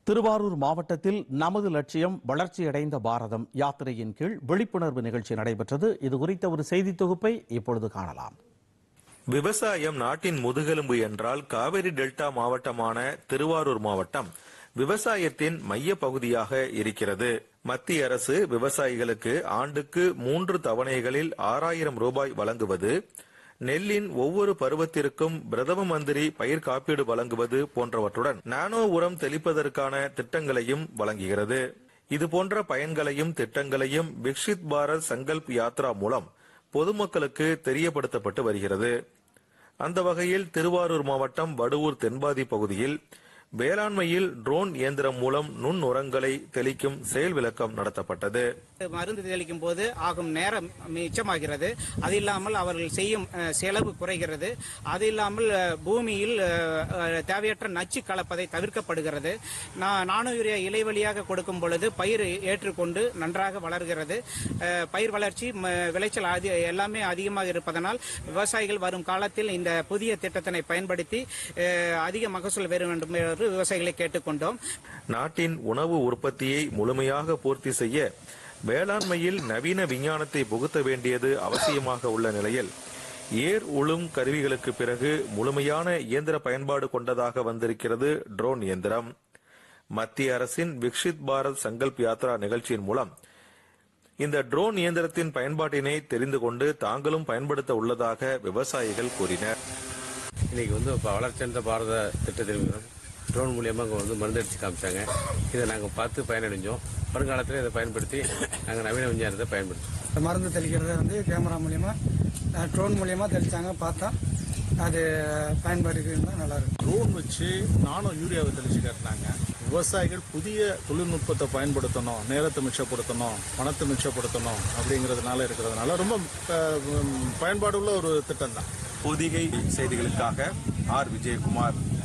திருவாரூர் மாவட்டத்தில் நமது லட்சியம் வளர்ச்சியடைந்த பாரதம் யாத்திரையின் கீழ் விழிப்புணர்வு நிகழ்ச்சி நடைபெற்றது இது குறித்த ஒரு செய்தி தொகுப்பை இப்பொழுது காணலாம் விவசாயம் நாட்டின் முதுகெலும்பு என்றால் காவிரி டெல்டா மாவட்டமான திருவாரூர் மாவட்டம் விவசாயத்தின் மைய பகுதியாக இருக்கிறது மத்திய அரசு விவசாயிகளுக்கு ஆண்டுக்கு மூன்று தவணைகளில் ஆறாயிரம் ரூபாய் வழங்குவது நெல்லின் ஒவ்வொரு பருவத்திற்கும் பிரதம மந்திரி பயிர் காப்பீடு வழங்குவது போன்றவற்றுடன் நானோ உரம் தெளிப்பதற்கான திட்டங்களையும் வழங்குகிறது இதுபோன்ற பயன்களையும் திட்டங்களையும் விக்ஷித் பாரத் சங்கல்ப் யாத்ரா மூலம் பொதுமக்களுக்கு தெரியப்படுத்தப்பட்டு வருகிறது அந்த வகையில் திருவாரூர் மாவட்டம் வடுவூர் தென்பாதி பகுதியில் வேளாண்மையில் ட்ரோன் இயந்திரம் மூலம் நுண் உரங்களை தெளிக்கும் செயல் விளக்கம் நடத்தப்பட்டது மருந்து தெளிக்கும் போது ஆகும் நேரம் மிச்சமாகிறது அது இல்லாமல் அவர்கள் செய்யும் அஹ், செலவு குறைகிறது அது இல்லாமல் அஹ், பூமியில் அஹ், அஹ், தேவையற்ற நச்சு கலப்பதை தவிர்க்கப்படுகிறது நா- நானோ யூரியா இலைவழியாக கொடுக்கும் பொழுது பயிர் ஏற்றுக்கொண்டு நன்றாக வளர்கிறது அஹ், பயிர் வளர்ச்சி ம- விளைச்சல் அதி எல்லாமே அதிகமாக இருப்பதனால் விவசாயிகள் வரும் காலத்தில் இந்த புதிய திட்டத்தினை பயன்படுத்தி அஹ், அதிக மகசூல் பெற வேண்டும் என்று விவசாயிகளை கேட்டுக்கொண்டோம் நாட்டின் உணவு உற்பத்தியை முழுமையாக பூர்த்தி செய்ய வேளாண்மையில் நவீன விஞ்ஞானத்தை புகுத்த வேண்டியது அவசியமாக உள்ள நிலையில் ஏர் உழும் கருவிகளுக்கு பிறகு முழுமையான இயந்திர பயன்பாடு கொண்டதாக வந்திருக்கிறது ட்ரோன் இயந்திரம் மத்திய அரசின் விக்ஷித் பாரத் சங்கல்ப் யாத்ரா நிகழ்ச்சியின் மூலம் இந்த ட்ரோன் இயந்திரத்தின் பயன்பாட்டினை தெரிந்து கொண்டு தாங்களும் பயன்படுத்த உள்ளதாக விவசாயிகள் கூறினர் இன்னைக்கு வந்து இப்போ வளர்ச்சியடைந்த பாரத திட்டத்தின் மூலம் ட்ரோன் மூலியமாக அங்கே வந்து மருந்து அடித்து காமிச்சாங்க இதை நாங்கள் பார்த்து பயனடைஞ்சோம் வருங்காலத்தில் இதை பயன்படுத்தி நாங்கள் நவீன விஞ்ஞானத்தை பயன்படுத்துவோம் இந்த மருந்து தெளிக்கிறத வந்து கேமரா மூலியமா ட்ரோன் மூலியமா தெளிச்சாங்க பார்த்தா அது பயன்பாடுக்கு இருந்தால் நல்லா இருக்கும் ட்ரோன் வச்சு நானும் யூரியாவை தெளிச்சு காட்டினாங்க விவசாயிகள் புதிய தொழில்நுட்பத்தை பயன்படுத்தணும் நேரத்தை மிச்சப்படுத்தணும் பணத்தை மிச்சப்படுத்தணும் அப்படிங்கிறதுனால இருக்கிறதுனால ரொம்ப அஹ், உம், பயன்பாடுள்ள ஒரு திட்டம் தான் பொதிகை செய்திகளுக்காக ஆர் விஜயகுமார்